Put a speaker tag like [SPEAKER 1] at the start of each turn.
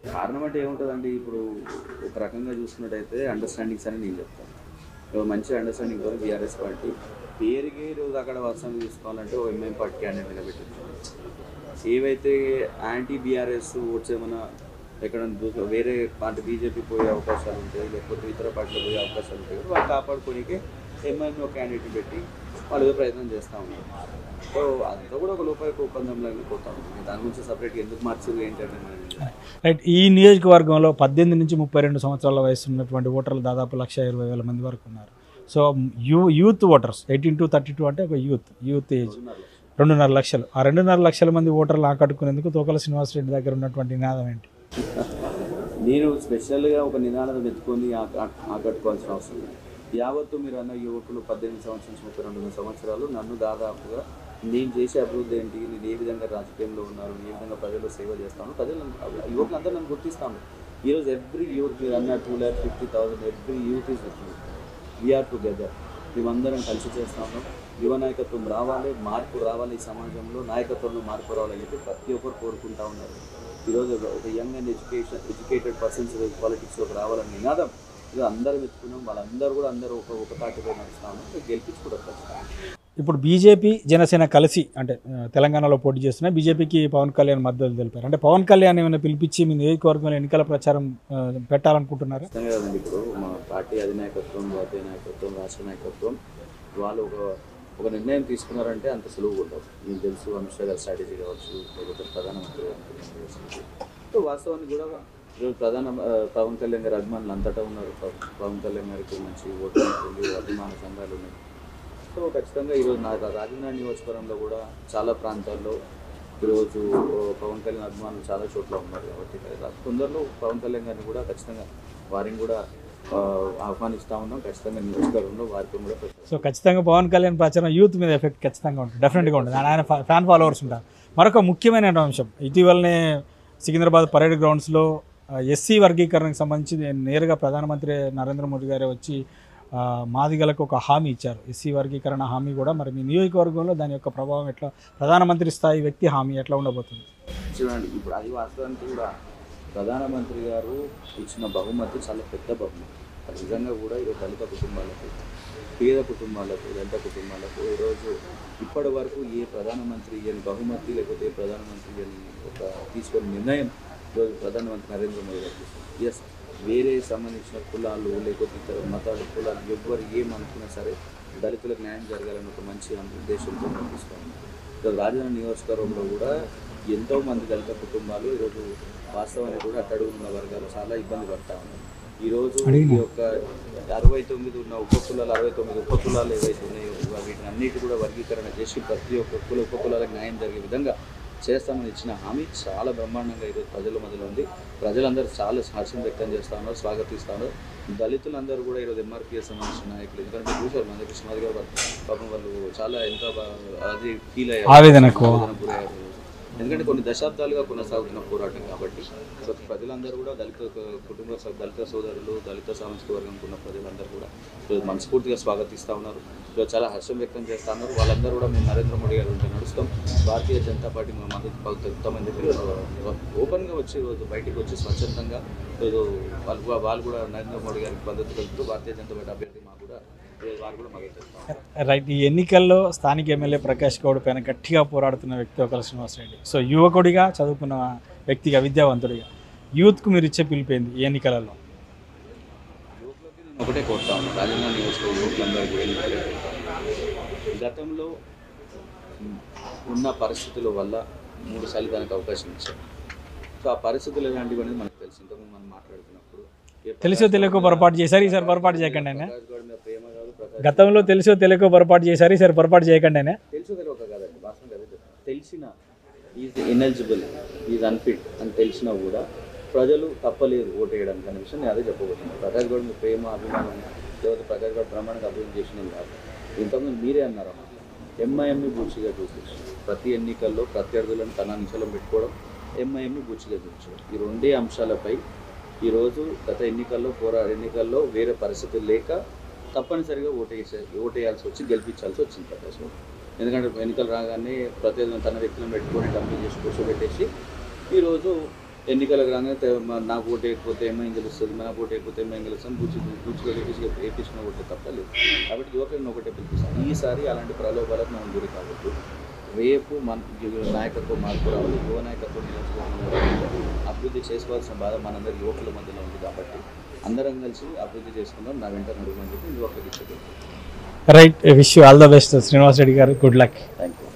[SPEAKER 1] కారణం అంటే ఏముంటుందండి ఇప్పుడు ఒక రకంగా చూసుకున్నట్టయితే అండర్స్టాండింగ్స్ అని నేను చెప్తాను ఇప్పుడు మంచి అండర్స్టాండింగ్ తో బీఆర్ఎస్ పార్టీ పేరుకి రోజు అక్కడ వర్షం తీసుకోవాలంటే ఓ ఎంఐఎం పార్టీ క్యాండిడేట్ నిలబెట్టింది ఏవైతే యాంటీ బీఆర్ఎస్ ఓట్స్ ఏమైనా ఎక్కడ దూ- వేరే పార్టీ బీజేపీ పోయే అవకాశాలు ఉంటాయి లేకపోతే ఇతర పార్టీలు పోయే అవకాశాలు ఉంటాయి వాళ్ళు కాపాడుకోనికి ఎంఐఎం ఒక క్యాండిడేట్ పెట్టి వాళ్ళు ఏదో ప్రయత్నం చేస్తూ ఉన్నారు సో అంతా కూడా ఒక లోపాయక ఒప్పందంలాగా పోతా ఉంది దాని గురించి సపరేట్గా ఎందుకు మార్చారు ఏంటంటే మనం
[SPEAKER 2] రైట్ ఈ నియోజకవర్గంలో పద్దెనిమిది నుంచి ముప్పై రెండు సంవత్సరాల వయసు ఉన్నటువంటి ఓటర్లు దాదాపు లక్ష ఇరవై వేల మంది వరకు ఉన్నారు so you youth voters eighteen to thirty two అంటే ఒక యూత్ యూత్ ఏజ్ రెండున్నర లక్షలు ఆ రెండున్నర లక్షల మంది ఓటర్లు ఆకట్టుకునేందుకు తోకల శ్రీనివాసరెడ్డి దగ్గర ఉన్నటువంటి నినాదం ఏంటి
[SPEAKER 1] నేను స్పెషల్గా ఒక నినాదం ఎత్తుకొని ఆక- ఆకట్టుకోవాల్సిన అవసరం లేదు యావత్తు మీరు అన్న యువకులు పద్దెనిమిది సంవత్సరాల నుంచి ముప్పై రెండు సంవత్సరాలు నన్ను దాదాపుగా నేను చేసే అభివృద్ధి ఏంటి నేను ఏ విధంగా రాజకీయంలో ఉన్నాను ఏ విధంగా ప్రజల్లో సేవ చేస్తాను ప్రజలు నన్ను- యువకులు అందరూ నన్ను గుర్తిస్తాను ఈరోజు ఎవ్రీ యూత్ మీరు అన్న two lakh fifty thousand every youth is with we are together మేమందరం కలిసి చేస్తాము యువ నాయకత్వం రావాలి మార్పు రావాలి ఈ సమాజంలో నాయకత్వంలో మార్పు రావాలని చెప్పి ప్రతి ఒక్కరు కోరుకుంటా ఉన్నారు ఈరోజు ఒక- ఒక young and education educated persons పాలిటిక్స్లోకి రావాలని నినాదం ఇది అందరం ఎత్తుకున్నాం వాళ్ళందరూ కూడా అందరూ ఒక ఒక తాటిపై నడుస్తాము గెలిపించుకోవడం ఖచ్చితంగా
[SPEAKER 2] ఇప్పుడు బీజేపీ జనసేన కలిసి అంటే ఆ, తెలంగాణలో పోటీ చేస్తున్నాయి బీజేపీకి పవన్ కళ్యాణ్ మద్దతు తెలిపారు అంటే పవన్ కళ్యాణ్ ఏమైనా పిలిపించి మీ నియోజకవర్గంలో ఎన్నికల ప్రచారం ఆ, పెట్టాలనుకుంటున్నారా
[SPEAKER 1] ఖచ్చితంగా కదండి ఇప్పుడు మా పార్టీ అధినాయకత్వం జాతీయ నాయకత్వం రాష్ట్ర నాయకత్వం వాళ్ళు ఒక ఒక నిర్ణయం తీసుకున్నారంటే అంత సులువుగా ఉండదు మీకు తెలుసు అమిత్ షా గారి స్ట్రాటజీ కావచ్చు లేకపోతే ప్రధానమంత్రి గారి నిర్ణయం కావచ్చు. సో వాస్తవానికి కూడా ఈరోజు ప్రధాన ఆ, పవన్ కళ్యాణ్ గారి అభిమానులు అంతటా ఉన్నారు పవన్- పవన్ కళ్యాణ్ గారికి మంచి ఓటు ఉంటుంది అభిమాన సంఘాలు ఉన్నాయి సో ఖచ్చితంగా ఈరోజు నా రాజధాని నియోజకవర్గంలో కూడా చాలా ప్రాంతాల్లో ఈరోజు ఓ, పవన్ కళ్యాణ్ అభిమానులు చాలా చోట్ల ఉన్నారు కాబట్టి రా- తొందరలో పవన్ కళ్యాణ్ గారిని కూడా ఖచ్చితంగా వారిని కూడా ఆ, ఆహ్వానిస్తా ఉన్నాం ఖచ్చితంగా నియోజకవర్గంలో వారికి కూడా ప్రచారం
[SPEAKER 2] సో ఖచ్చితంగా పవన్ కళ్యాణ్ ప్రచారం యూత్ మీద ఎఫెక్ట్ ఖచ్చితంగా ఉంటుంది డెఫినెట్గా ఉంటుంది ఆయన ఫా- ఫ్యాన్ ఫాలోవర్స్ ఉంటారు మరొక ముఖ్యమైన అంశం ఇటీవలనే సికింద్రాబాద్ పరేడ్ గ్రౌండ్స్లో ఎస్సీ వర్గీకరణకు సంబంధించి నేరుగా ప్రధానమంత్రి నరేంద్ర మోడీ గారే వచ్చి ఆ, మాదిగలకు ఒక హామీ ఇచ్చారు ఎస్సీ వర్గీకరణ హామీ కూడా మరి మీ నియోజకవర్గంలో దాని యొక్క ప్రభావం ఎట్లా ప్రధానమంత్రి స్థాయి వ్యక్తి హామీ ఎట్లా ఉండబోతుంది
[SPEAKER 1] చూడండి ఇప్పుడు అది వాస్తవానికి కూడా ప్రధానమంత్రి గారు ఇచ్చిన బహుమతి చాలా పెద్ద బహుమతి అది నిజంగా కూడా ఈరోజు దళిత కుటుంబాలకు పేద కుటుంబాలకు దళిత కుటుంబాలకు ఈరోజు ఇప్పటి వరకు ఏ ప్రధానమంత్రి ఇయ్యని బహుమతి లేకపోతే ఏ ప్రధానమంత్రి ఇయ్యని ఒక తీసుకున్న నిర్ణయం ఈరోజు ప్రధానమంత్రి నరేంద్ర మోడీ గారు తీసుకున్నారు ఎస్ వేరే సంబంధించిన కులాలు లేకపోతే ఇతర మతాలు కులాలు ఎవ్వరు ఏమనుకున్నా సరే దళితులకు న్యాయం జరగాలని ఒక మంచి ఉద్దేశంతో తీసుకున్నాం ఇక్కడ రాజధాని నియోజకవర్గంలో కూడా ఎంతో మంది దళిత కుటుంబాలు ఈరోజు వాస్తవానికి కూడా అట్టడుగు ఉన్న వర్గాలు చాలా ఇబ్బంది పడతా ఉన్నారు ఈరోజు ఈ యొక్క అరవై తొమ్మిది ఉన్న ఉప కులాలు అరవై తొమ్మిది ఉప కులాలు ఏవైతే ఉన్నాయో ఇవా- వీటిని అన్నిటి కూడా వర్గీకరణ చేసి ప్రతి ఒక్క కుల ఉప కులాలకు న్యాయం జరిగే విధంగా చేస్తామని ఇచ్చిన హామీ చాలా బ్రహ్మాండంగా ఈరోజు ప్రజల మధ్యలో ఉంది ప్రజలందరూ చాలా హర్షం వ్యక్తం చేస్తా ఉన్నారు స్వాగతిస్తా ఉన్నారు దళితులందరూ కూడా ఈరోజు ఎంఆర్పీఎస్ సంబంధించిన నాయకులు ఎందుకంటే మీరు చూశారు మన కృష్ణమాది గారు పాపం వాళ్ళు చాలా ఎంత బా- అది ఫీల్ అయ్యారు
[SPEAKER 2] ఆవేదనకు.
[SPEAKER 1] ఆవేదనకు గురయ్యారు. ఎందుకంటే కొన్ని దశాబ్దాలుగా కొనసాగుతున్న పోరాటం కాబట్టి సో ప్రజలందరూ కూడా దళిత కుటుంబ స- దళిత సోదరులు దళిత సామాజిక వర్గంకు ఉన్న ప్రజలందరూ కూడా ఈరోజు మనస్ఫూర్తిగా స్వాగతిస్తూ ఉన్నారు ఈరోజు చాలా హర్షం వ్యక్తం చేస్తూ ఉన్నారు వాళ్ళందరూ కూడా మేము నరేంద్ర మోడీ గారు ఉంటే నడుస్తాం భారతీయ జనతా పార్టీ మేము మద్దతు పలుకుతామని చెప్పి ఓపెన్గా వచ్చి ఈరోజు బయటికి వచ్చి స్వచ్ఛందంగా ఈరోజు వాళ్ళు కూడా- వాళ్ళు కూడా నరేంద్ర మోడీ గారికి మద్దతు కలుపుతూ భారతీయ జనతా పార్టీ అభ్యర్థి మాకు కూడా ఈరోజు వారు కూడా మద్దతు ఇస్తాం
[SPEAKER 2] రైట్ ఈ ఎన్నికల్లో స్థానిక ఎమ్మెల్యే ప్రకాష్ గౌడ్ పైన గట్టిగా పోరాడుతున్న వ్యక్తి ఒకల శ్రీనివాసరెడ్డి సో యువకుడిగా చదువుకున్న వ్యక్తిగా విద్యావంతుడిగా యూత్కు మీరు ఇచ్చే పిలిపోయింది ఈ ఎన్నికలలో
[SPEAKER 1] యువకులకి నేను ఒకటే కోరుతా ఉన్నాను రాజధాని నియోజకవర్గ యువకులందరికీ కూడా నేను ఒకటే కోరుతా ఉన్నాను. గతంలో ఉమ్, ఉన్న పరిస్థితుల వల్ల మూడు సార్లు దానికి అవకాశం ఇచ్చారు సో ఆ పరిస్థితులు ఎలాంటివి అనేది మనకు తెలుసు ఇంతకుముందు మనం మాట్లాడుతున్నప్పుడు ఏ
[SPEAKER 2] తెలుసో తెలియకో పొరపాటు చేశారు ఈసారి పొరపాటు చేయకండి ఆయన
[SPEAKER 1] ప్రకాష్ గౌడ్ మీద ప్రేమ కాదు ప్రకాష్
[SPEAKER 2] గతంలో తెలుసో తెలియకో పొరపాటు చేశారు ఈసారి పొరపాటు చేయకండి ఆయన
[SPEAKER 1] తెలుసు తెలియక కాదండి వాస్తవం కదా చెప్తాను. తెలిసిన ఈజ్ ఇనెలిజిబుల్ ఈజ్ అన్ఫిట్ అని తెలిసినా కూడా ప్రజలు తప్పలేదు ఓటు వేయడానికి అనే విషయం నేను అదే చెప్పబోతున్నాను ప్రకాష్ గౌడ్ మీ ప్రేమ అభిమానం లేకపోతే ప్రకాష్ గౌడ్ బ్రహ్మాండంగా అభివృద్ధి చేసిన కాదు ఇంతకుముందు మీరే అన్నారు అన్నమాట ఎంఐఎంని బూచిగా చూపించు ప్రతి ఎన్నికల్లో ప్రత్యర్థులను తన నిశలం పెట్టుకోవడం ఎంఐఎంని బూచిగా చూపించడం ఈ రెండే అంశాలపై ఈరోజు గత ఎన్నికల్లో పోరా ఎన్నికల్లో వేరే పరిస్థితులు లేక తప్పనిసరిగా ఓటేసే ఓటేయాల్సి వచ్చి గెలిపించాల్సి వచ్చింది ప్రకాష్ గౌడ్ ఎందుకంటే ఎన్నికలు రాగానే ప్రత్యేకంగా తన వ్యక్తులను పెట్టుకొని డబ్బులు చేసి కూర్చోబెట్టేసి ఈరోజు ఎన్నికలకు రాగానే తె- మ- నాకు ఓటు వేయకపోతే ఏమైంది తెలుస్తుంది నాకు ఓటు వేయకపోతే ఏమైంది తెలుస్తుంది బుచ్చి బుచ్చిగా వేపించి వేపించిన ఓటే తప్పలేదు కాబట్టి యువకులను ఒకటే పిలిపిస్తాను ఈసారి అలాంటి ప్రలోభాలకు మనం గురి కావద్దు రేపు మన యువ నాయకత్వం మార్పు రావాలి యువ నాయకత్వం నియోజకవర్గంలో అభివృద్ధి చేసుకోవాల్సిన బాధ మనందరి యువకుల మధ్యలో ఉంది కాబట్టి అందరం కలిసి అభివృద్ధి చేసుకుందాం నా వెంట నడుమని చెప్పి యువకులకు ఇచ్చేది
[SPEAKER 2] right wish all the best Srinivas Reddy గారు గుడ్ లక్
[SPEAKER 1] థ్యాంక్ యూ